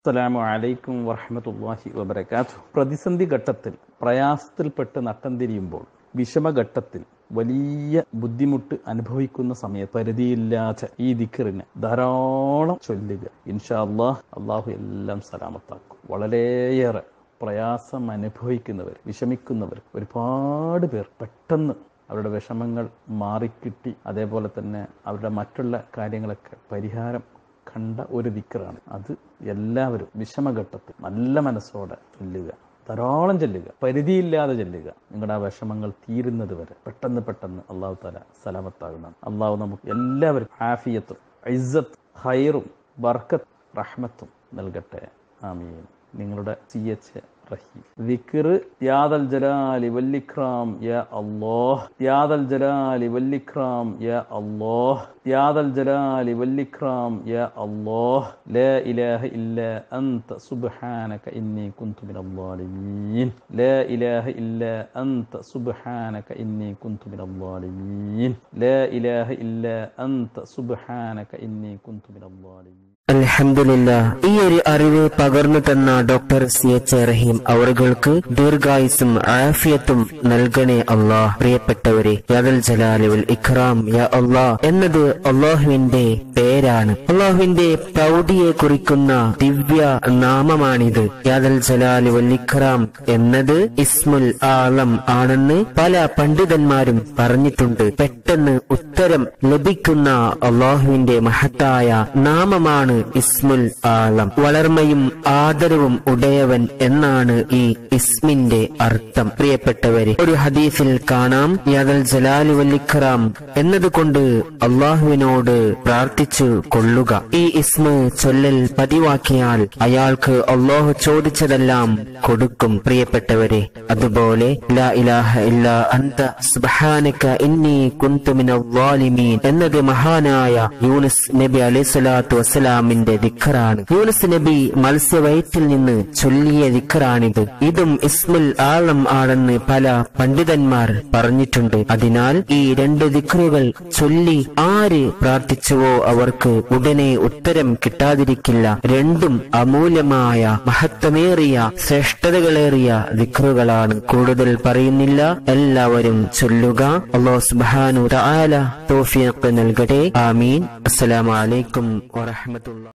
അസ്സലാമു അലൈക്കും വറഹമത്തല്ലാഹി വബർക്കാത്തു പ്രതിസന്ധി ഘട്ടത്തിൽ പ്രയാസത്തിൽപ്പെട്ട് നട്ടം തിരിയുമ്പോൾ വിഷമഘട്ടത്തിൽ വലിയ ബുദ്ധിമുട്ട് അനുഭവിക്കുന്ന സമയത്ത് പരിധിയില്ലാത്ത ഈ ദിക്കറിന് ധാരാളം ചൊല്ലുക ഇൻഷാ അള്ളാഹ് അള്ളാഹു എല്ലാം സലാമത്താക്കും വളരെയേറെ പ്രയാസം അനുഭവിക്കുന്നവർ വിഷമിക്കുന്നവർ ഒരുപാട് പേർ പെട്ടെന്ന് അവരുടെ വിഷമങ്ങൾ മാറിക്കിട്ടി അതേപോലെ തന്നെ അവരുടെ മറ്റുള്ള കാര്യങ്ങളൊക്കെ പരിഹാരം കണ്ട ഒരു ദിക്കറാണ് അത് എല്ലാവരും വിഷമഘട്ടത്തിൽ നല്ല മനസ്സോടെ ചൊല്ലുക ധാരാളം ചെല്ലുക പരിധിയില്ലാതെ ചെല്ലുക നിങ്ങളുടെ ആ വിഷമങ്ങൾ തീരുന്നത് വരെ പെട്ടെന്ന് പെട്ടെന്ന് അള്ളാഹു താല സലാമത്താകുന്നതാണ് അള്ളാഹു നമുക്ക് എല്ലാവരും ആഫിയത്തും ഇസ്സത്ത് ഹൈറും ബർക്കത്ത് റഹ്മത്തും നൽകട്ടെ ആമീൻ നിങ്ങളുടെ സി എച്ച് റഹീം ദിക്ർ യാദൽ ജലാലി വല്ലിക്രാം യാ അല്ലാഹ് യാദൽ ജലാലി വല്ലിക്രാം യാ അല്ലാഹ് യാദൽ ജലാലി വല്ലിക്രാം യാ അല്ലാഹ് ലാ ഇലാഹ ഇല്ലാ അൻത സുബ്ഹാനക ഇന്നി കുന്തു മിനൽ ളാലിമീൻ ലാ ഇലാഹ ഇല്ലാ അൻത സുബ്ഹാനക ഇന്നി കുന്തു മിനൽ ളാലിമീൻ ലാ ഇലാഹ ഇല്ലാ അൻത സുബ്ഹാനക ഇന്നി കുന്തു മിനൽ ളാലിമീൻ അൽഹംദുലില്ല ഈ ഒരു അറിവ് പകർന്നു തന്ന ഡോക്ടർ സി എച്ച് റഹീം അവറുകൾക്ക് ദീർഘായുസും ആഫിയത്തും നൽകണേ അള്ളാഹ് പ്രിയപ്പെട്ടവരെ യാദൽ ജലാലുൽ ഇഖ്റാം യാ അള്ളാഹ് എന്നത് അള്ളാഹുവിന്റെ പേരാണ് അള്ളാഹുവിന്റെ പ്രൗഢിയെ കുറിക്കുന്ന ദിവ്യ നാമമാണിത് യാദൽ ജലാലുൽ ഇഖ്റാം എന്നത് ഇസ്മുൽ ആളം ആണെന്ന് പല പണ്ഡിതന്മാരും പറഞ്ഞിട്ടുണ്ട് പെട്ടെന്ന് ഉത്തരം ലഭിക്കുന്ന അള്ളാഹുവിന്റെ മഹത്തായ നാമമാണ് ഇസ്മുൽ ആളം വളർമയും ആദരവും ഉടയവൻ എന്നാണ് ഈ ഇസ്മിന്റെ അർത്ഥം പ്രിയപ്പെട്ടവരെ ഒരു ഹദീസിൽ കാണാം യാദൽ ജലാലു വല്ലിഖറാം എന്നതുകൊണ്ട് അള്ളാഹുവിനോട് പ്രാർത്ഥിച്ചു കൊള്ളുക ഈ ഇസ്മ ചൊല്ലൽ പതിവാക്കിയാൽ അയാൾക്ക് അള്ളാഹു ചോദിച്ചതെല്ലാം കൊടുക്കും പ്രിയപ്പെട്ടവരെ അതുപോലെ ലാ ഇലാഹ ഇല്ലാ അന്ത സുബ്ഹാനക ഇന്നി കുന്തു മിനൽ ളാലിമീൻ എന്നത് മഹാനായ യൂനുസ് നബി അലൈഹി സ്വലാത്തു വസ്സലാമിന്റെ ദിക്കറാണ് യൂനുസ് നബി മത്സ്യവയറ്റിൽ നിന്ന് ചൊല്ലിയ ദിക്കറാണിത് ഇതും ഇസ്മുൽ ആളം ആണെന്ന് പല പണ്ഡിതന്മാർ പറഞ്ഞിട്ടുണ്ട് അതിനാൽ ഈ രണ്ട് ദിക്കറുകൾ ചൊല്ലി ആര് പ്രാർത്ഥിച്ചുവോ അവർക്ക് ഉടനെ ഉത്തരം കിട്ടാതിരിക്കില്ല രണ്ടും അമൂല്യമായ മഹത്വമേറിയ ശ്രേഷ്ഠതകളേറിയ ദിക്കറുകളാണ് കൂടുതൽ പറയുന്നില്ല എല്ലാവരും ചൊല്ലുക അള്ളാഹു സുബ്ഹാനഹു തആല തൗഫീഖ് നൽകട്ടെ ആമീൻ അസ്സലാമു അലൈക്കും വറഹ്മത്തുള്ളാഹി